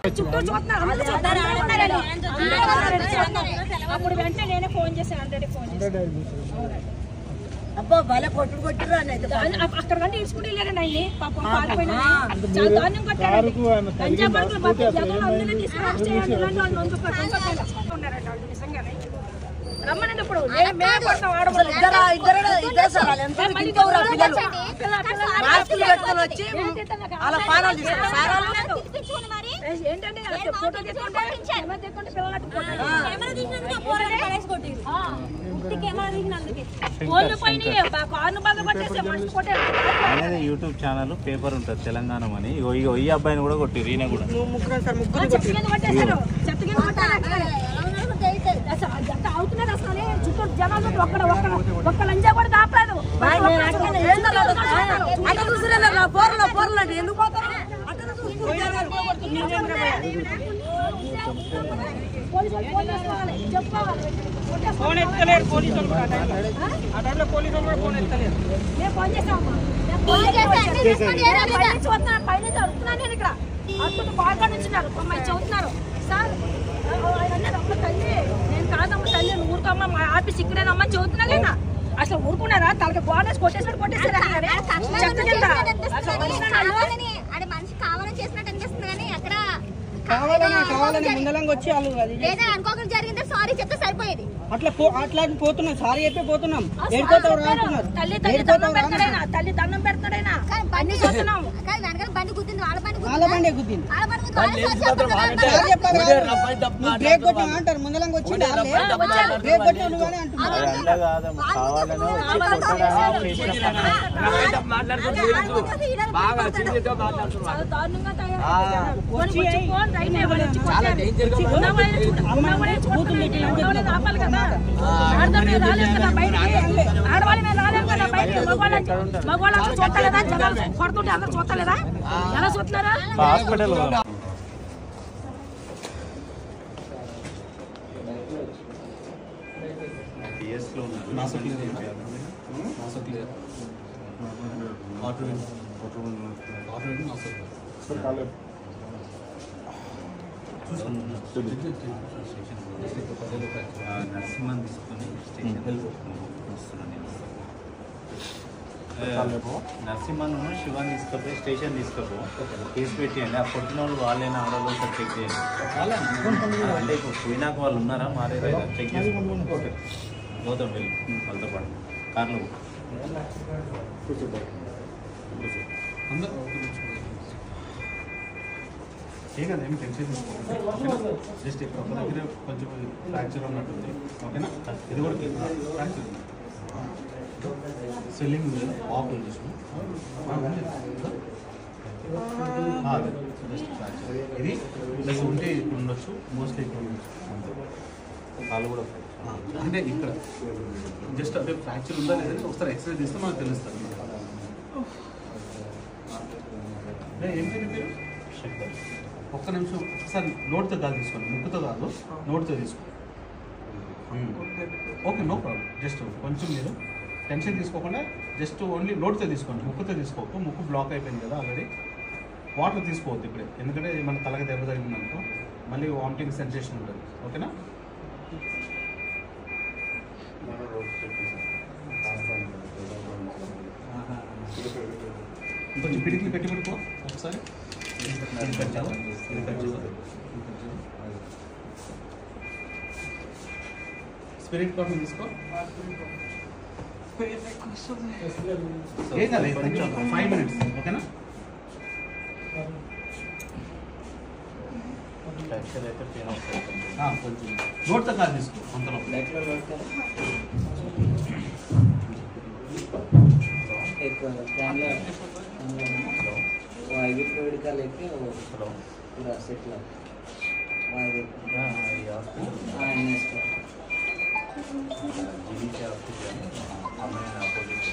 చుట్టూ చూస్తున్నారు అందరూ చూస్తున్నారు. అందరూ అందరూ చూస్తున్నారు. అప్పుడు వెంటనే నేనే ఫోన్ చేశాను అందరికి ఫోన్ చేశాను అబ్బా భలే కొట్టుడు కొట్టుడు అని అయితే దాన్ని అప్- అక్కడ కంటే ఇసుకుంటే లేరండి ఆయన్ని పాపం పారిపోయినా చాలా దారుణం కొట్టారండి గంజా పార్కులు పట్టి ఎవరో అందరినీ తీసుకుని అరెస్ట్ చేయండి ఇలాంటి వాళ్ళు నొందు పట్టుకొని ఉన్నారండి వాళ్ళు నిజంగానే రమ్మనండి ఇప్పుడు మే- మేమే కొడతాం ఆడవాళ్ళు. ఇద్దరు ఇద్దరు ఇద్దరు సార్ వాళ్ళు ఎంత మళ్ళీ తింటావురా పిల్లలు పిల్ల- పిల్ల- మాస్కులు పెట్టుకొని వచ్చి వాళ్ళ పానాలు తీస్తారు సార్ వాళ్ళు ఏ- ఏంటంటే అలా ఫోటో తీసుకుంటే కెమెరా తీసుకుంటే పిల్లలకి ఫోటో ఫోన్లు పోయినాయి బా- కార్ను బాగా కొట్టేసి మనిషి కొట్టారు అనేది యూట్యూబ్ ఛానల్ పేపర్ ఉంటుంది తెలంగాణ అని ఇగో ఇగో ఈ అబ్బాయిని కూడా కొట్టిరు ఈయన కూడా నువ్వు ముగ్గురు సార్ ముగ్గురు చెత్త కింద కొట్టేశారు చెత్త కింద కొట్టారు అసలు అది ఎంత అవుతున్నది అసలు చుట్టూ జనాలు ఒక్కడ ఒక్కడ ఒక్క లంజా కూడా దాపలేదు అట్ట చూసిరే పోర్లో పోర్లు అంటే ఎందుకు పోతారు అట్ట చూసుకుంటారు పోలీసులు ఫోన్ చేసుకోవాలి చెప్పుకోవాలి ఫోన్ ఎత్తలేరు పోలీసు వాళ్ళు కూడా ఆ టైంలో. ఆ టైంలో పోలీసు వాళ్ళు కూడా ఫోన్ ఎత్తలేరు నేను ఫోన్ చేసామమ్మా నేను ఫోన్ చేశాను పైనుంచి వస్తున్నాను పైనుంచి అడుగుతున్నాను నేను ఇక్కడ అతను బాగా నుంచున్నారు అమ్మాయి చదువుతున్నారు సార్ ఆయన అన్నారు అమ్మ తల్లి నేను కాదమ్మ తల్లి నువ్వు ఊరుకోమ్మ మా ఆఫీస్ ఇక్కడేనమ్మా చదువుతున్నా లేదా అసలు ఊరుకున్నారా తలకి బోనస్ కొట్టేసాడు కొట్టేసారు చెత్త కింద అసలు వస్తున్నాడు. ఆడ మనిషి కావాలని చేసినట్టు అనిపిస్తుంది కానీ అక్కడ కావాలని కావాలని ముందలంగా వచ్చి వాళ్ళు అది లేదా అనుకోకుండా జరిగిందే సారీ చెప్తే సరిపోయేది అట్లా పో- అట్లా పోతున్నాం సారీ చెప్పే పోతున్నాం ఏడుకోతావు రా అంటున్నారు తల్లి తల్లి దండం పెడతాడైనా తల్లి దండం పెడతాడైనా కానీ బండి చూస్తున్నాం కానీ వెనకాల బండి గుద్దింది వాళ్ళ బండి వాళ్ళ గుద్దిందా? బండి గుద్దింది వాళ్ళ బండి గుద్ది వాళ్ళే సారీ చెప్తున్నారు. సార్ చెప్పారు కదా, నువ్వు బ్రేక్ కొట్టినా అంటారు ముందలంగా వచ్చి బ్రేక్ కొట్టినా నువ్వు అని అంటున్నారు అది అంతా కాదమ్మా కావాలని వచ్చి కొట్టడా చేసిన చాలా దారుణంగా తయారయ్యారు. పోనీ వచ్చి ఫోన్ రైట్ ఇవ్వాలి, వచ్చి కొట్టారు. ఉన్న వాళ్ళని చూడ- ఉన్న వాళ్ళని చూడలేదు, ఉన్న వాళ్ళని ఆపాలి కదా. ఆడదాం మేము రాలేం కదా బయటికి. ఆడవాళ్ళ మేము రాలేం కదా బయటికి. మగవాళ్ళని- మగవాళ్ళు అందరూ చూస్తలేదా? జనాలు కొడుతుంటే అందరూ చూస్తలేదా? ఎలా చూస్తున్నారా హాస్పిటల్ పిఎస్లో నరసింహన్ తీసుకొని స్టేషన్ వస్తున్నాను నరసింహన్ శివాన్ తీసుకపోయి స్టేషన్ తీసుకోపో కేసు పెట్టియండి ఆ పుట్టిన వాళ్ళు వాళ్ళైనా ఆడవాళ్ళు ఒకసారి చెక్ చేయండి అంటే ఇప్పుడు పోయినాక వాళ్ళు ఉన్నారా మారేదా చెక్ చేసుకోండి పోతాం వెళ్ళి వాళ్ళతో పాటు కార్లో పో. ఏం కదా ఏమి టెన్షన్ తీసుకోండి ఓకేనా జస్ట్ ఇక్కడ ఒక దగ్గర కొంచెం ఫ్రాక్చర్ ఉన్నట్టుంది ఓకేనా ఇది కూడా ఫ్రాక్చర్ స్వెల్లింగ్ ఉంది కదా ఆఫ్ ఉంది చూసుకో. ఆ, ఉంది. ఆ, అదే జస్ట్ ఫ్రాక్చర్ ఇది ప్లస్ ఉంటే ఇక్కడ ఉండొచ్చు మోస్ట్లీ ఇక్కడ ఉండొచ్చు అంతే కాళ్ళు కూడా ఆ, అంటే ఇక్కడ జస్ట్ అంటే ఫ్రాక్చర్ ఉందా లేదని ఒకసారి ఎక్స్రే తీస్తే మనకు తెలుస్తుంది ఏ, ఏం పేరు నీ పేరు శంకర్ ఒక్క నిమిషం ఒకసారి నోట్తో కాదు తీసుకోండి ముక్కుతో కాదు నోట్తో తీసుకో ఓకే నో ప్రాబ్లం జస్ట్ కొంచెం మీరు టెన్షన్ తీసుకోకుండా జస్ట్ ఓన్లీ నోట్తో తీసుకోండి ముక్కుతో తీసుకోకు ముక్కు బ్లాక్ అయిపోయింది కదా ఆల్రెడీ వాటర్ తీసుకోవద్దు ఇప్పుడే ఎందుకంటే ఇది మన తలకి దెబ్బ తగిలింది అనుకో మళ్ళీ వామిటింగ్ సెన్సేషన్ ఉంటుంది ఓకేనా కొంచెం పిడికిలు పెట్టి పెట్టుకో ఒకసారి ఇది పెట్టావా? ఇది పెట్టావా? స్పిరిట్ కాఫీ తీసుకో ఏం కాదు కొంచెం ఫైవ్ మినిట్స్ ఓకేనా ఫ్రాక్చర్ అయితే పెయిన్ వస్తుంది కొంచెం. ఆ, కొంచెం నోట్తో కాదు తీసుకో అంతలో ఎక్కువ దానిలో ఐదు వేడికాలు ఎక్కి హలో పూరా సెటిల్ ఆ, ఈ హాస్పిటల్ నెక్స్ట్ జీవిత హాస్పిటల్ అమ్మాయి ఆపోజిట్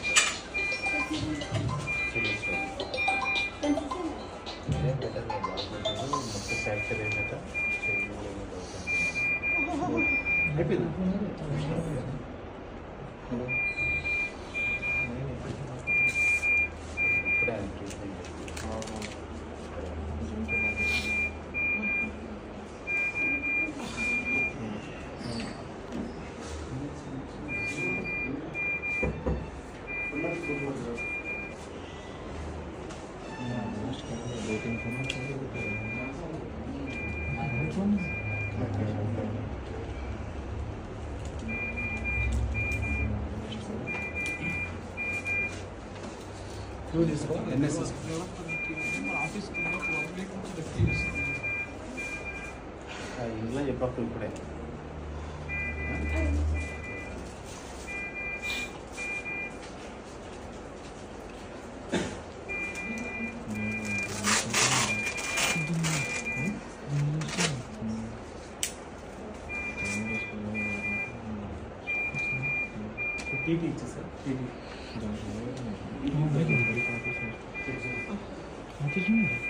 చేయించారు ఇదే బెటర్ హాస్పిటల్ మొత్తం ఫ్రాక్చర్ అయినాక చేయి కూడా ఏమైనా అవుతుంది. అయిపోయింది ఇప్పుడే ఆయన ట్రీట్మెంట్ టూ తీసుకో ఎన్ఎస్ ఆ ఇంట్లో చెప్పకు ఇప్పుడే టీటీ ఇచ్చేసారు టీటీ ఆఫీస్